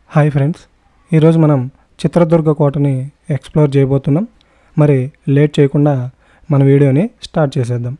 hi friends ఈరోజు మనం Chitradurga కోటని explore చేయబోతున్నాం మరి లేట్ చేయకుండా మన వీడియోని స్టార్ట్ చేసేద్దాం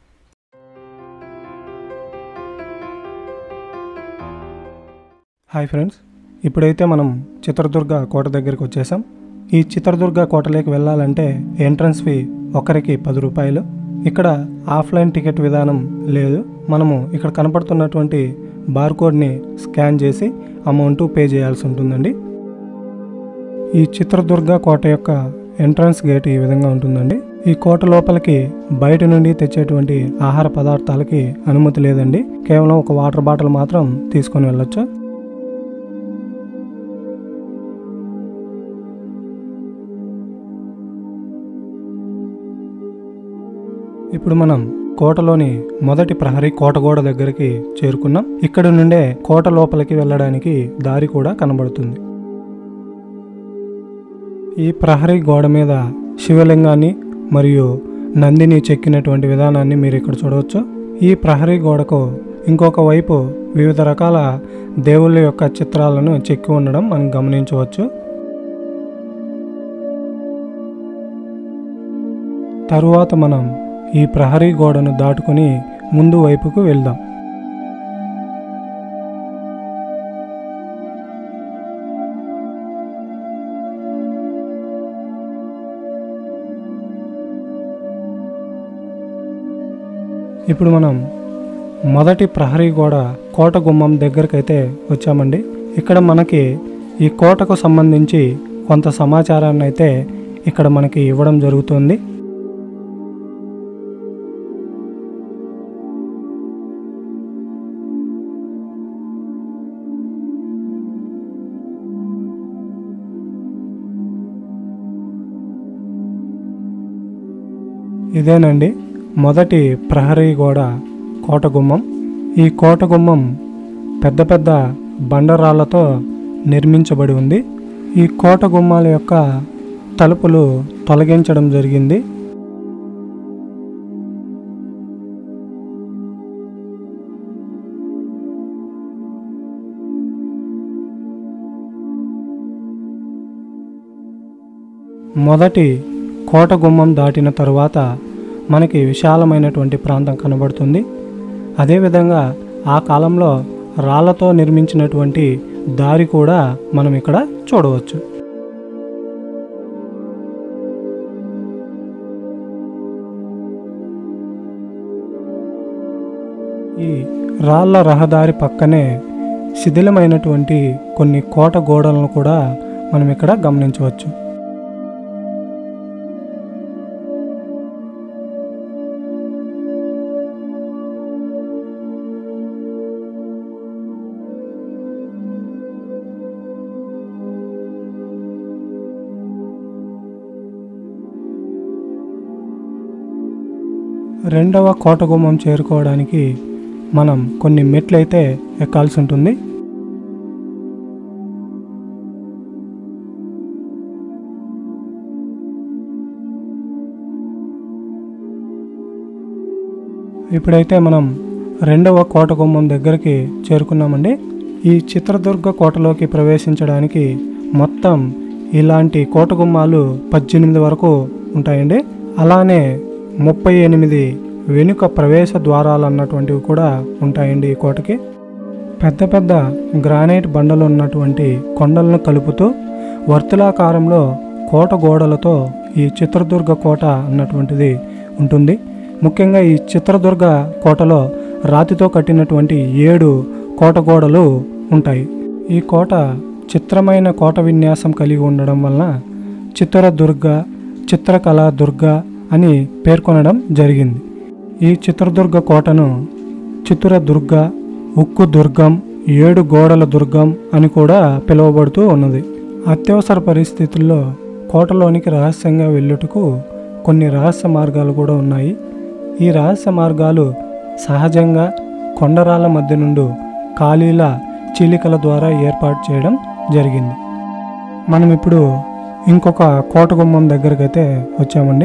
హాయ్ ఫ్రెండ్స్ ఇప్పుడైతే మనం చిత్రదుర్గ కోట దగ్గరికి వచ్చేసాం ఈ చిత్రదుర్గ కోటలోకి వెళ్ళాలంటే ఎంట్రన్స్ ఫీ ఒకరికి పది రూపాయలు ఇక్కడ ఆఫ్లైన్ టికెట్ విధానం లేదు మనము ఇక్కడ కనపడుతున్నటువంటి బార్కోడ్ని స్కాన్ చేసి అమౌంట్ పే చేయాల్సి ఉంటుందండి ఈ చిత్రదుర్గ కోట యొక్క ఎంట్రన్స్ గేట్ ఈ విధంగా ఉంటుందండి ఈ కోట లోపలికి బయట నుండి తెచ్చేటువంటి ఆహార పదార్థాలకి అనుమతి లేదండి కేవలం ఒక వాటర్ బాటిల్ మాత్రం తీసుకొని వెళ్ళొచ్చు ఇప్పుడు మనం కోటలోని మొదటి ప్రహరీ కోటగోడ దగ్గరికి చేరుకున్నాం ఇక్కడ నుండే కోట లోపలికి వెళ్ళడానికి దారి కూడా కనబడుతుంది ఈ ప్రహరీ గోడ మీద శివలింగాన్ని మరియు నందిని చెక్కినటువంటి విధానాన్ని మీరు ఇక్కడ చూడవచ్చు ఈ ప్రహరీ గోడకు ఇంకొక వైపు వివిధ రకాల దేవుళ్ళ యొక్క చిత్రాలను చెక్కి ఉండడం మనం గమనించవచ్చు తరువాత మనం ఈ ప్రహరీ గోడను దాటుకుని ముందు వైపుకు వెళ్దాం ఇప్పుడు మనం మొదటి ప్రహరీ గోడ కోట గుమ్మం దగ్గరకైతే వచ్చామండి ఇక్కడ మనకి ఈ కోటకు సంబంధించి కొంత సమాచారాన్ని అయితే ఇక్కడ మనకి ఇవ్వడం జరుగుతుంది ఇదేనండి మొదటి ప్రహరీ గోడ కోట గుమ్మం ఈ కోట గుమ్మం పెద్ద పెద్ద బండరాళ్లతో నిర్మించబడి ఉంది ఈ కోట గుమ్మాల యొక్క తలుపులు తొలగించడం జరిగింది మొదటి కోట గుమ్మం దాటిన తరువాత మనకి విశాలమైనటువంటి ప్రాంతం కనబడుతుంది అదేవిధంగా ఆ కాలంలో రాళ్లతో నిర్మించినటువంటి దారి కూడా మనం ఇక్కడ చూడవచ్చు ఈ రాళ్ల రహదారి పక్కనే శిథిలమైనటువంటి కొన్ని కోట గోడలను కూడా మనం ఇక్కడ గమనించవచ్చు రెండవ కోటగుమ్మం చేరుకోవడానికి మనం కొన్ని మెట్లయితే ఎక్కాల్సి ఉంటుంది ఇప్పుడైతే మనం రెండవ కోటగుమ్మం దగ్గరికి చేరుకున్నామండి ఈ చిత్రదుర్గ కోటలోకి ప్రవేశించడానికి మొత్తం ఇలాంటి కోటగుమ్మాలు పద్దెనిమిది వరకు ఉంటాయండి అలానే ముప్పై ఎనిమిది వెనుక ప్రవేశ ద్వారాలు అన్నటువంటివి కూడా ఉంటాయండి ఈ కోటకి పెద్ద పెద్ద గ్రానైట్ బండలు ఉన్నటువంటి కొండలను కలుపుతూ వర్తులాకారంలో కోట గోడలతో ఈ చిత్రదుర్గ కోట అన్నటువంటిది ఉంటుంది ముఖ్యంగా ఈ చిత్రదుర్గ కోటలో రాతితో కట్టినటువంటి ఏడు కోట గోడలు ఉంటాయి ఈ కోట చిత్రమైన కోట విన్యాసం కలిగి ఉండడం వలన చిత్రదుర్గ చిత్రకళా దుర్గ అని పేర్కొనడం జరిగింది ఈ చిత్రదుర్గ కోటను చిత్రదుర్గ ఉక్కు దుర్గం ఏడు గోడల దుర్గం అని కూడా పిలువబడుతూ ఉన్నది అత్యవసర పరిస్థితుల్లో కోటలోనికి రహస్యంగా వెళ్ళుటకు కొన్ని రహస్య మార్గాలు కూడా ఉన్నాయి ఈ రహస్య మార్గాలు సహజంగా కొండరాల మధ్య నుండి ఖాళీల చీలికల ద్వారా ఏర్పాటు చేయడం జరిగింది మనం ఇప్పుడు ఇంకొక కోట గుమ్మం దగ్గరికి అయితే వచ్చామండి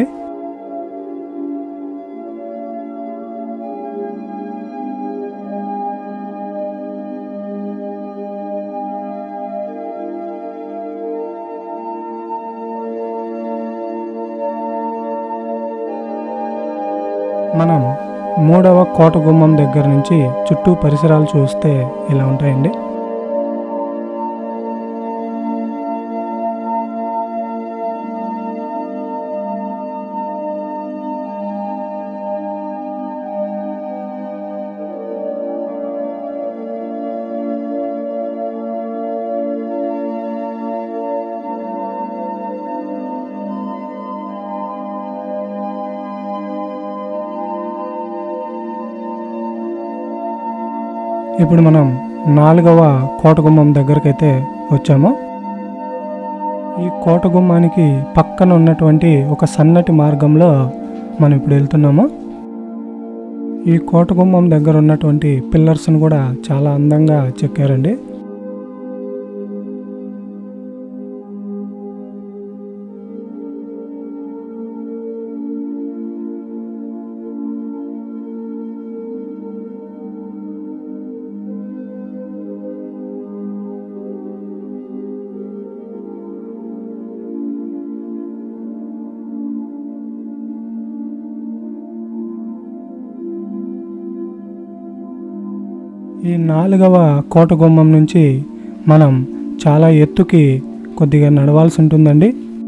మనం మూడవ కోట గుమ్మం దగ్గర నుంచి చుట్టూ పరిసరాలు చూస్తే ఇలా ఉంటాయండి ఇప్పుడు మనం నాలుగవ కోట గుమ్మం దగ్గరకైతే వచ్చాము ఈ కోట గుమ్మానికి పక్కన ఉన్నటువంటి ఒక సన్నటి మార్గంలో మనం ఇప్పుడు వెళ్తున్నాము ఈ కోట గుమ్మం దగ్గర ఉన్నటువంటి పిల్లర్స్ను కూడా చాలా అందంగా చెక్కారండి ఈ నాలుగవ కోట గుమ్మం నుంచి మనం చాలా ఎత్తుకి కొద్దిగా నడవాల్సి ఉంటుందండి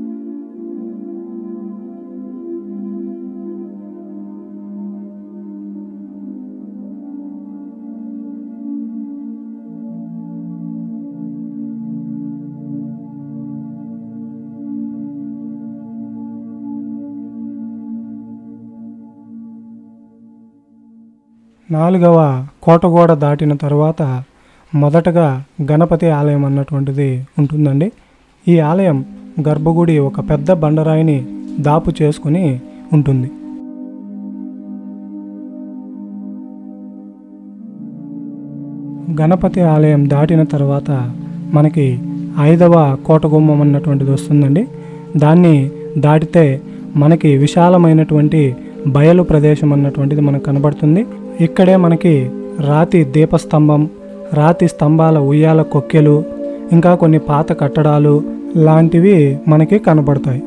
నాలుగవ కోటగోడ దాటిన తర్వాత మొదటగా గణపతి ఆలయం అన్నటువంటిది ఉంటుందండి ఈ ఆలయం గర్భగుడి ఒక పెద్ద బండరాయిని దాపు చేసుకుని ఉంటుంది గణపతి ఆలయం దాటిన తర్వాత మనకి ఐదవ కోటగుమ్మం అన్నటువంటిది వస్తుందండి దాన్ని దాటితే మనకి విశాలమైనటువంటి బయలు ప్రదేశం అన్నటువంటిది మనకు కనబడుతుంది ఇక్కడే మనకి రాతి దీపస్తంభం రాతి స్తంభాల ఉయ్యాల కొక్కెలు ఇంకా కొన్ని పాత కట్టడాలు లాంటివి మనకి కనబడతాయి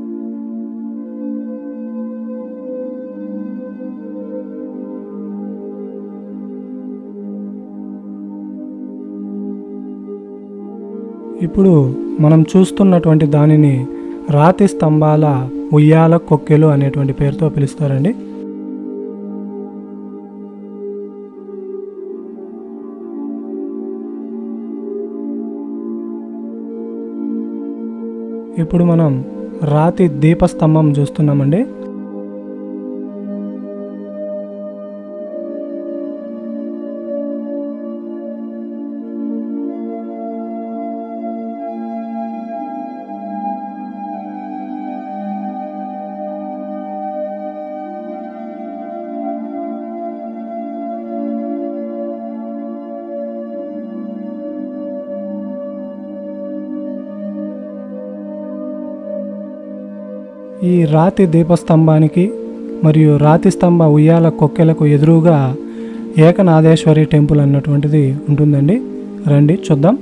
ఇప్పుడు మనం చూస్తున్నటువంటి దానిని రాతి స్తంభాల ఉయ్యాల కొక్కెలు అనేటువంటి పేరుతో పిలుస్తారండి ఇప్పుడు మనం రాతి దీపస్తంభం చూస్తున్నామండి ఈ రాతి దీపస్తంభానికి మరియు రాతి స్తంభ ఉయ్యాల కొక్కెలకు ఎదురుగా ఏకనాథేశ్వరి టెంపుల్ అన్నటువంటిది ఉంటుందండి రండి చూద్దాం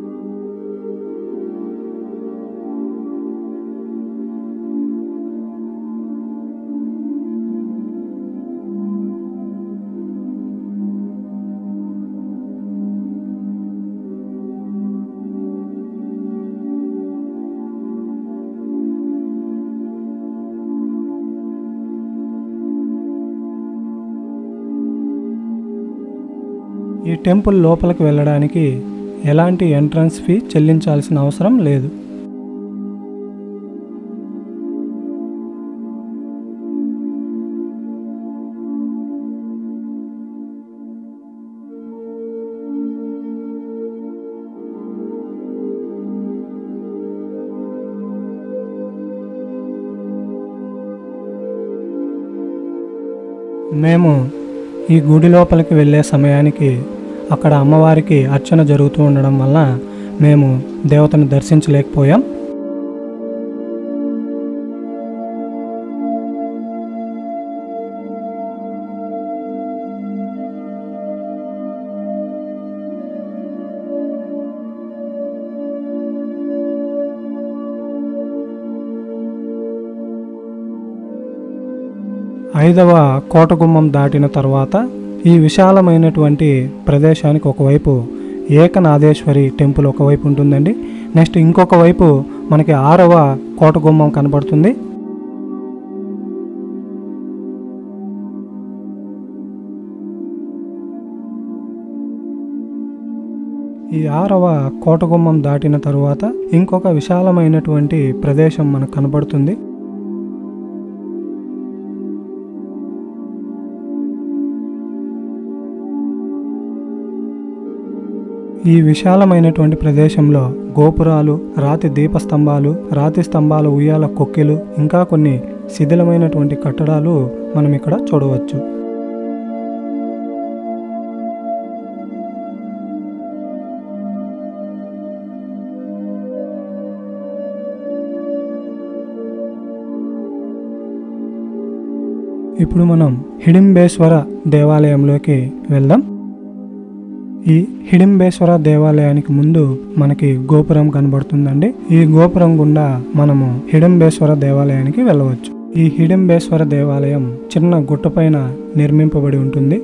ఈ టెంపుల్ లోపలికి వెళ్ళడానికి ఎలాంటి ఎంట్రన్స్ ఫీ చెల్లించాల్సిన అవసరం లేదు మేము ఈ గుడి లోపలికి వెళ్ళే సమయానికి అక్కడ అమ్మవారికి అర్చన జరుగుతూ ఉండడం వల్ల మేము దేవతను దర్శించలేకపోయాం ఐదవ కోటగుమ్మం దాటిన తర్వాత ఈ విశాలమైనటువంటి ప్రదేశానికి ఒకవైపు ఏకనాథేశ్వరి టెంపుల్ ఒకవైపు ఉంటుందండి నెక్స్ట్ ఇంకొక వైపు మనకి ఆరవ కోటగుమ్మం కనబడుతుంది ఈ ఆరవ కోటగుమ్మం దాటిన తరువాత ఇంకొక విశాలమైనటువంటి ప్రదేశం మనకు కనబడుతుంది ఈ విశాలమైనటువంటి ప్రదేశంలో గోపురాలు రాతి దీపస్తంభాలు రాతి స్తంభాల ఉయ్యాల కొక్కెలు ఇంకా కొన్ని శిథిలమైనటువంటి కట్టడాలు మనం ఇక్కడ చూడవచ్చు ఇప్పుడు మనం హిడింబేశ్వర దేవాలయంలోకి వెళ్దాం ఈ హిడింబేశ్వర దేవాలయానికి ముందు మనకి గోపురం కనబడుతుందండి ఈ గోపురం గుండా మనము హిడింబేశ్వర దేవాలయానికి వెళ్ళవచ్చు ఈ హిడింబేశ్వర దేవాలయం చిన్న గుట్టపైన నిర్మింపబడి ఉంటుంది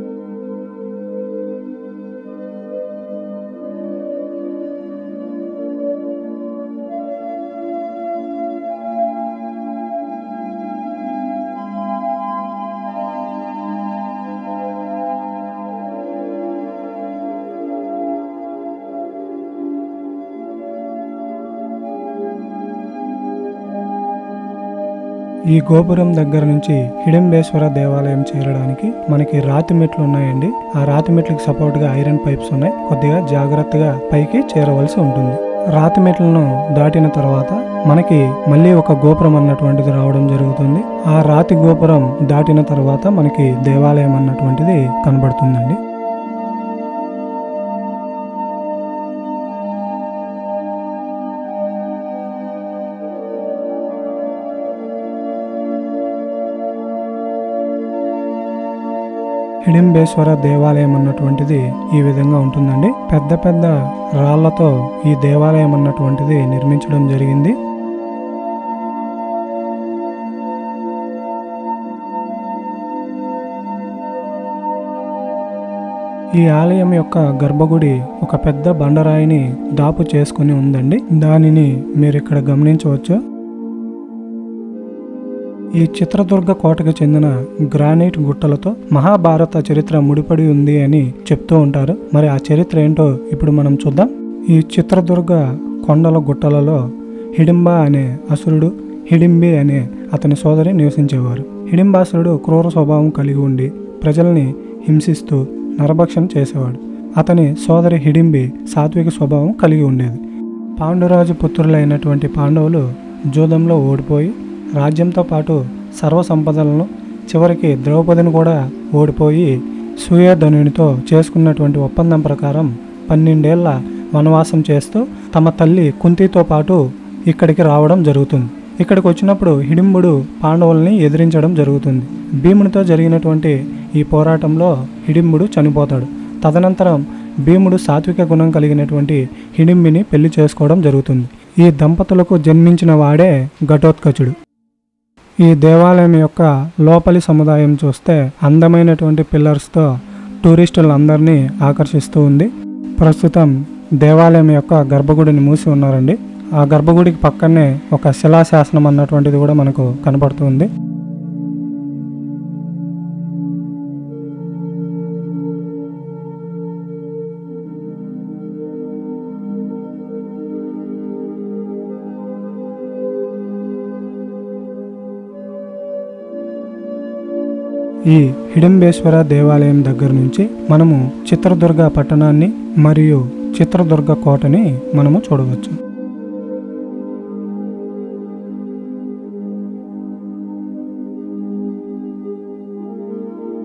ఈ గోపురం దగ్గర నుంచి హిడింబేశ్వర దేవాలయం చేరడానికి మనకి రాతి మెట్లు ఉన్నాయండి ఆ రాతి మెట్లకు సపోర్ట్ గా ఐరన్ పైప్స్ ఉన్నాయి కొద్దిగా జాగ్రత్తగా పైకి చేరవలసి ఉంటుంది రాతి మెట్లను దాటిన తర్వాత మనకి మళ్ళీ ఒక గోపురం అన్నటువంటిది రావడం జరుగుతుంది ఆ రాతి గోపురం దాటిన తర్వాత మనకి దేవాలయం అన్నటువంటిది కనబడుతుందండి హిడింబేశ్వర దేవాలయం అన్నటువంటిది ఈ విధంగా ఉంటుందండి పెద్ద పెద్ద రాళ్లతో ఈ దేవాలయం అన్నటువంటిది నిర్మించడం జరిగింది ఈ ఆలయం యొక్క గర్భగుడి ఒక పెద్ద బండరాయిని దాపు చేసుకుని ఉందండి దానిని మీరు ఇక్కడ గమనించవచ్చు ఈ చిత్రదుర్గ కోటకు చెందిన గ్రానైట్ గుట్టలతో మహాభారత చరిత్ర ముడిపడి ఉంది అని చెప్తూ ఉంటారు మరి ఆ చరిత్ర ఏంటో ఇప్పుడు మనం చూద్దాం ఈ చిత్రదుర్గ కొండల గుట్టలలో హిడింబ అనే అసురుడు హిడింబి అనే అతని సోదరి నివసించేవారు హిడింబాసురుడు క్రూర స్వభావం కలిగి ఉండి ప్రజల్ని హింసిస్తూ నరభక్షణ చేసేవాడు అతని సోదరి హిడింబి సాత్విక స్వభావం కలిగి ఉండేది పాండురాజు పుత్రులైనటువంటి పాండవులు జూదంలో ఓడిపోయి రాజ్యంతో పాటు సర్వ సంపదలను చివరికి ద్రౌపదిని కూడా ఓడిపోయి సూర్యధనునితో చేసుకున్నటువంటి ఒప్పందం ప్రకారం పన్నెండేళ్ల వనవాసం చేస్తూ తమ తల్లి కుంతితో పాటు ఇక్కడికి రావడం జరుగుతుంది ఇక్కడికి వచ్చినప్పుడు హిడింబుడు పాండవుల్ని ఎదిరించడం జరుగుతుంది భీమునితో జరిగినటువంటి ఈ పోరాటంలో హిడింబుడు చనిపోతాడు తదనంతరం భీముడు సాత్విక గుణం కలిగినటువంటి హిడింబిని పెళ్లి చేసుకోవడం జరుగుతుంది ఈ దంపతులకు జన్మించిన వాడే ఘటోత్కచుడు ఈ దేవాలయం యొక్క లోపలి సముదాయం చూస్తే అందమైనటువంటి పిల్లర్స్తో టూరిస్టులందరినీ ఆకర్షిస్తూ ఉంది ప్రస్తుతం దేవాలయం యొక్క గర్భగుడిని మూసి ఉన్నారండి ఆ గర్భగుడికి పక్కనే ఒక శిలాశాసనం అన్నటువంటిది కూడా మనకు కనపడుతుంది ఈ హిడింబేశ్వర దేవాలయం దగ్గర నుంచి మనము చిత్రదుర్గ పట్టణాన్ని మరియు చిత్రదుర్గ కోటని మనము చూడవచ్చు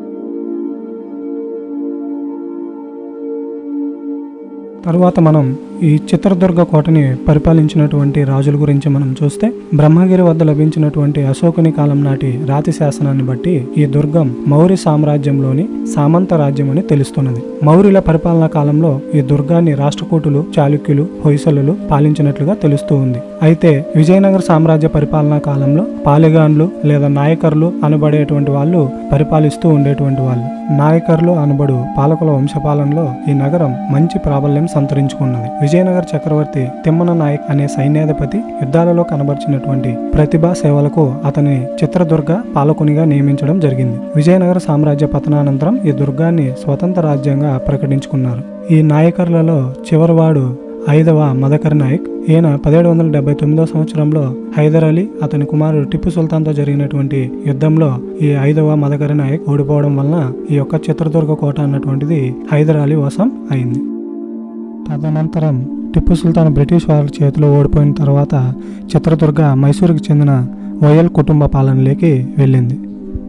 తరువాత మనం ఈ చిత్రదుర్గ కోటని పరిపాలించినటువంటి రాజుల గురించి మనం చూస్తే బ్రహ్మగిరి వద్ద లభించినటువంటి అశోకుని కాలం నాటి రాతి శాసనాన్ని బట్టి ఈ దుర్గం మౌర్య సామ్రాజ్యంలోని సామంత రాజ్యం అని తెలుస్తున్నది మౌర్యుల పరిపాలనా కాలంలో ఈ దుర్గాన్ని రాష్ట్రకూటులు చాళుక్యులు హొయసలులు పాలించినట్లుగా తెలుస్తూ ఉంది అయితే విజయనగర సామ్రాజ్య పరిపాలనా కాలంలో పాలిగాన్లు లేదా నాయకర్లు అనబడేటువంటి వాళ్ళు పరిపాలిస్తూ ఉండేటువంటి వాళ్ళు నాయకర్లు అనబడు పాలకుల వంశపాలనలో ఈ నగరం మంచి ప్రాబల్యం సంతరించుకున్నది విజయనగర చక్రవర్తి తిమ్మన నాయక్ అనే సైన్యాధిపతి యుద్ధాలలో కనబరిచినటువంటి ప్రతిభా సేవలకు అతని చిత్రదుర్గ పాలకునిగా నియమించడం జరిగింది విజయనగర సామ్రాజ్య పతనానంతరం ఈ దుర్గాన్ని స్వతంత్ర రాజ్యంగా ప్రకటించుకున్నారు ఈ నాయకర్లలో చివరివాడు ఐదవ మదకర్ నాయక్ ఈయన పదిహేడు వందల డెబ్బై తొమ్మిదో సంవత్సరంలో హైదర్ అలీ అతని కుమారుడు టిప్పు సుల్తాన్తో జరిగినటువంటి యుద్ధంలో ఈ ఐదవ మదకర్ నాయక్ ఓడిపోవడం వలన ఈ యొక్క చిత్రదుర్గ కోట అన్నటువంటిది హైదర్ అలీ వశం అయింది తదనంతరం టిప్పు సుల్తాన్ బ్రిటిష్ వారి చేతిలో ఓడిపోయిన తర్వాత చిత్రదుర్గ మైసూరుకు చెందిన ఓయల్ కుటుంబ పాలనలోకి వెళ్ళింది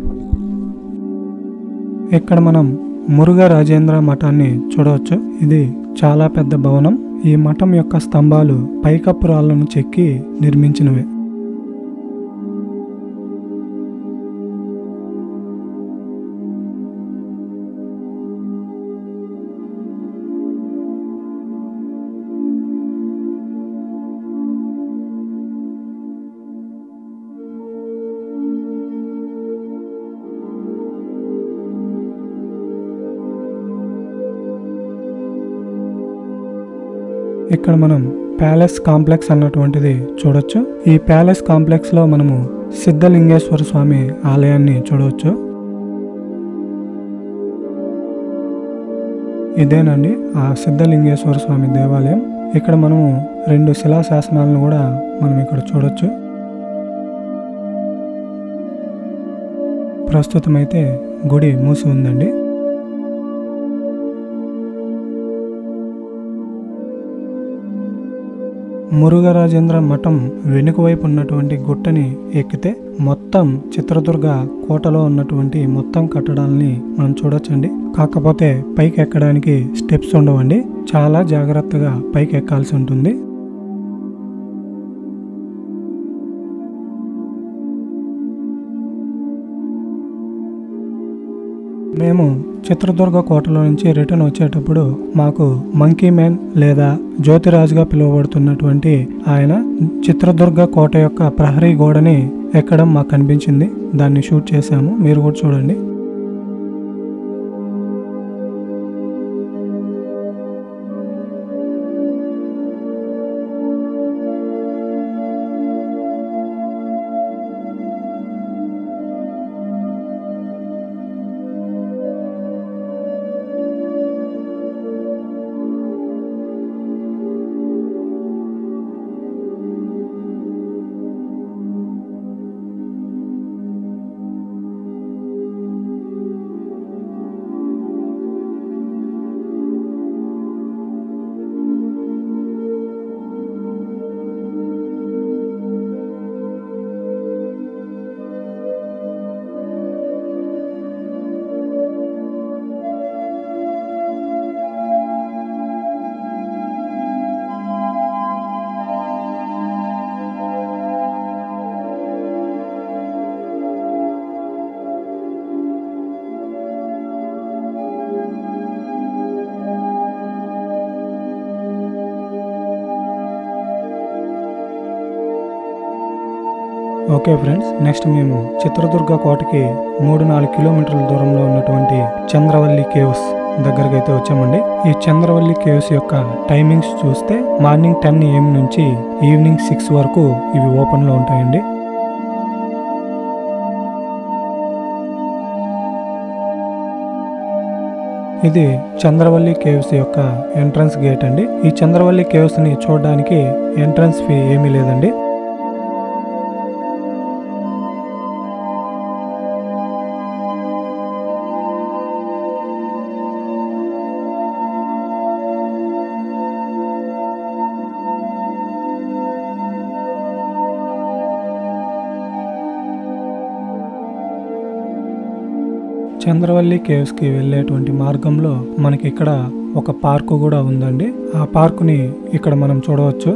ఇక్కడ మనం మురుగ రాజేంద్ర మఠాన్ని చూడవచ్చు ఇది చాలా పెద్ద భవనం ఈ మఠం యొక్క స్తంభాలు పైకప్పు రాళ్లను చెక్కి నిర్మించినవే ఇక్కడ మనం ప్యాలెస్ కాంప్లెక్స్ అన్నటువంటిది చూడొచ్చు ఈ ప్యాలెస్ కాంప్లెక్స్ లో మనము సిద్ధలింగేశ్వర స్వామి ఆలయాన్ని చూడవచ్చు ఇదేనండి ఆ సిద్ధలింగేశ్వర స్వామి దేవాలయం ఇక్కడ మనము రెండు శిలా శాసనాలను కూడా మనం ఇక్కడ చూడొచ్చు ప్రస్తుతం అయితే గుడి మూసి ఉందండి మురుగరాజేంద్ర మఠం వెనుక వైపు ఉన్నటువంటి గుట్టని ఎక్కితే మొత్తం చిత్రదుర్గ కోటలో ఉన్నటువంటి మొత్తం కట్టడాలని మనం చూడొచ్చండి కాకపోతే పైకి ఎక్కడానికి స్టెప్స్ ఉండవండి చాలా జాగ్రత్తగా పైకి ఎక్కాల్సి ఉంటుంది మేము చిత్రదుర్గ కోటలో నుంచి రిటర్న్ వచ్చేటప్పుడు మాకు మంకీ మ్యాన్ లేదా జ్యోతిరాజుగా పిలువబడుతున్నటువంటి ఆయన చిత్రదుర్గ కోట యొక్క ప్రహరీ గోడని ఎక్కడం మాకు కనిపించింది దాన్ని షూట్ చేశాము మీరు కూడా చూడండి ఓకే ఫ్రెండ్స్ నెక్స్ట్ మేము చిత్రదుర్గ కోటకి మూడు నాలుగు కిలోమీటర్ల దూరంలో ఉన్నటువంటి చంద్రవల్లి కేవ్స్ దగ్గరికి అయితే వచ్చామండి ఈ చంద్రవల్లి కేవ్స్ యొక్క టైమింగ్స్ చూస్తే మార్నింగ్ టెన్ ఏఎం నుంచి ఈవినింగ్ సిక్స్ వరకు ఇవి ఓపెన్లో ఉంటాయండి ఇది చంద్రవల్లి కేవ్స్ యొక్క ఎంట్రన్స్ గేట్ అండి ఈ చంద్రవల్లి కేవ్స్ ని చూడడానికి ఎంట్రన్స్ ఫీ ఏమీ లేదండి చంద్రవల్లి కేవ్స్కి వెళ్ళేటువంటి మార్గంలో మనకి ఇక్కడ ఒక పార్కు కూడా ఉందండి ఆ పార్కుని ఇక్కడ మనం చూడవచ్చు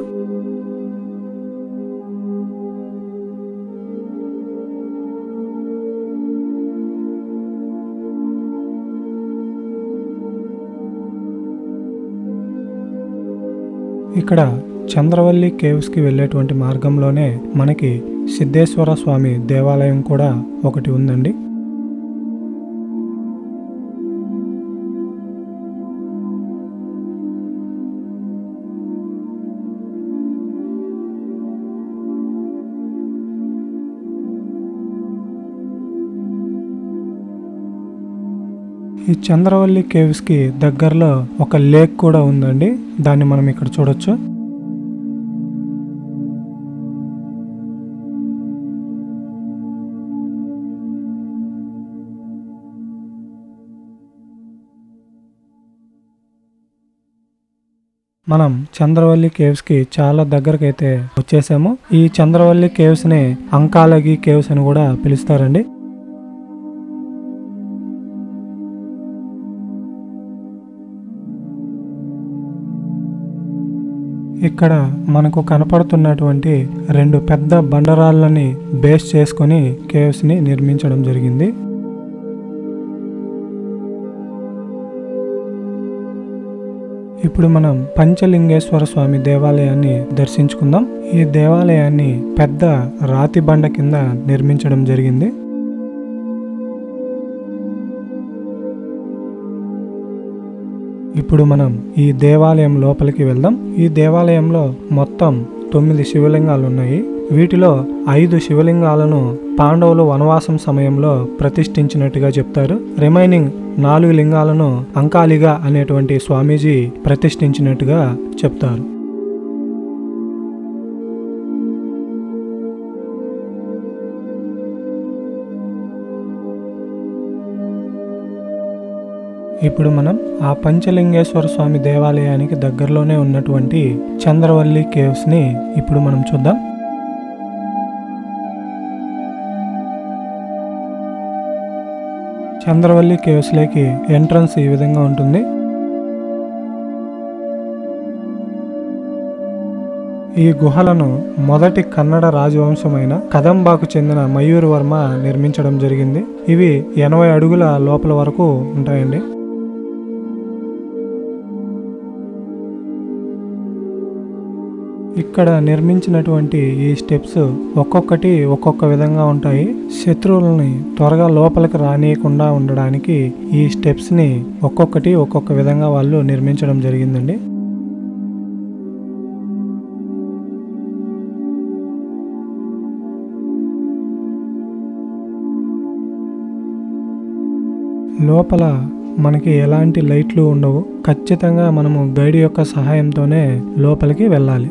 ఇక్కడ చంద్రవల్లి కేవ్స్కి వెళ్ళేటువంటి మార్గంలోనే మనకి సిద్ధేశ్వర స్వామి దేవాలయం కూడా ఒకటి ఉందండి ఈ చంద్రవల్లి కేవ్స్కి దగ్గరలో ఒక లేక్ కూడా ఉందండి దాన్ని మనం ఇక్కడ చూడొచ్చు మనం చంద్రవల్లి కేవ్స్ కి చాలా దగ్గరకు అయితే వచ్చేసాము ఈ చంద్రవల్లి కేవ్స్ ని అంకాలగి కేవ్స్ అని కూడా పిలుస్తారండి ఇక్కడ మనకు కనపడుతున్నటువంటి రెండు పెద్ద బండరాళ్ళని బేస్ చేసుకొని కేవ్స్ ని నిర్మించడం జరిగింది ఇప్పుడు మనం పంచలింగేశ్వర స్వామి దేవాలయాన్ని దర్శించుకుందాం ఈ దేవాలయాన్ని పెద్ద రాతి బండ కింద నిర్మించడం జరిగింది ఇప్పుడు మనం ఈ దేవాలయం లోపలికి వెళ్దాం ఈ దేవాలయంలో మొత్తం తొమ్మిది శివలింగాలు ఉన్నాయి వీటిలో ఐదు శివలింగాలను పాండవులు వనవాసం సమయంలో ప్రతిష్ఠించినట్టుగా చెప్తారు రిమైనింగ్ నాలుగు లింగాలను అంకాలిగా అనేటువంటి స్వామీజీ ప్రతిష్ఠించినట్టుగా చెప్తారు ఇప్పుడు మనం ఆ పంచలింగేశ్వర స్వామి దేవాలయానికి దగ్గరలోనే ఉన్నటువంటి చంద్రవల్లి కేవ్స్ ని ఇప్పుడు మనం చూద్దాం చంద్రవల్లి కేవ్స్ లేకి ఎంట్రన్స్ ఈ విధంగా ఉంటుంది ఈ గుహలను మొదటి కన్నడ రాజవంశమైన కదంబాకు చెందిన మయూర్ వర్మ నిర్మించడం జరిగింది ఇవి ఎనభై అడుగుల లోపల వరకు ఉంటాయండి ఇక్కడ నిర్మించినటువంటి ఈ స్టెప్స్ ఒక్కొక్కటి ఒక్కొక్క విధంగా ఉంటాయి శత్రువులని త్వరగా లోపలికి రానియకుండా ఉండడానికి ఈ స్టెప్స్ ని ఒక్కొక్కటి ఒక్కొక్క విధంగా వాళ్ళు నిర్మించడం జరిగిందండి లోపల మనకి ఎలాంటి లైట్లు ఉండవు ఖచ్చితంగా మనము గైడ్ యొక్క సహాయంతోనే లోపలికి వెళ్ళాలి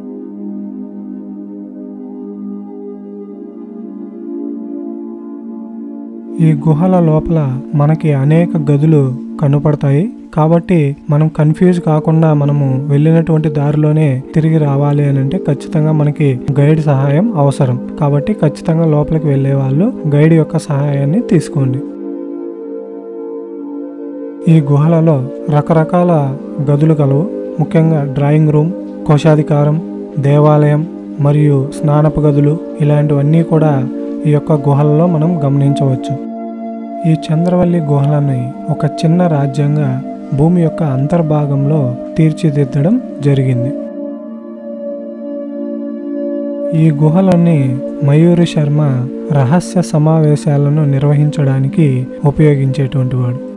ఈ గుహల లోపల మనకి అనేక గదులు కనపడతాయి కాబట్టి మనం కన్ఫ్యూజ్ కాకుండా మనము వెళ్ళినటువంటి దారిలోనే తిరిగి రావాలి అని అంటే ఖచ్చితంగా మనకి గైడ్ సహాయం అవసరం కాబట్టి ఖచ్చితంగా లోపలికి వెళ్ళే వాళ్ళు గైడ్ యొక్క సహాయాన్ని తీసుకోండి ఈ గుహలలో రకరకాల గదులు కలవు ముఖ్యంగా డ్రాయింగ్ రూమ్ కోశాధికారం దేవాలయం మరియు స్నానపు గదులు ఇలాంటివన్నీ కూడా ఈ యొక్క గుహలలో మనం గమనించవచ్చు ఈ చంద్రవల్లి గుహలని ఒక చిన్న రాజ్యంగా భూమి యొక్క అంతర్భాగంలో తీర్చిదిద్దడం జరిగింది ఈ గుహలన్నీ మయూరి శర్మ రహస్య సమావేశాలను నిర్వహించడానికి ఉపయోగించేటువంటి వాడు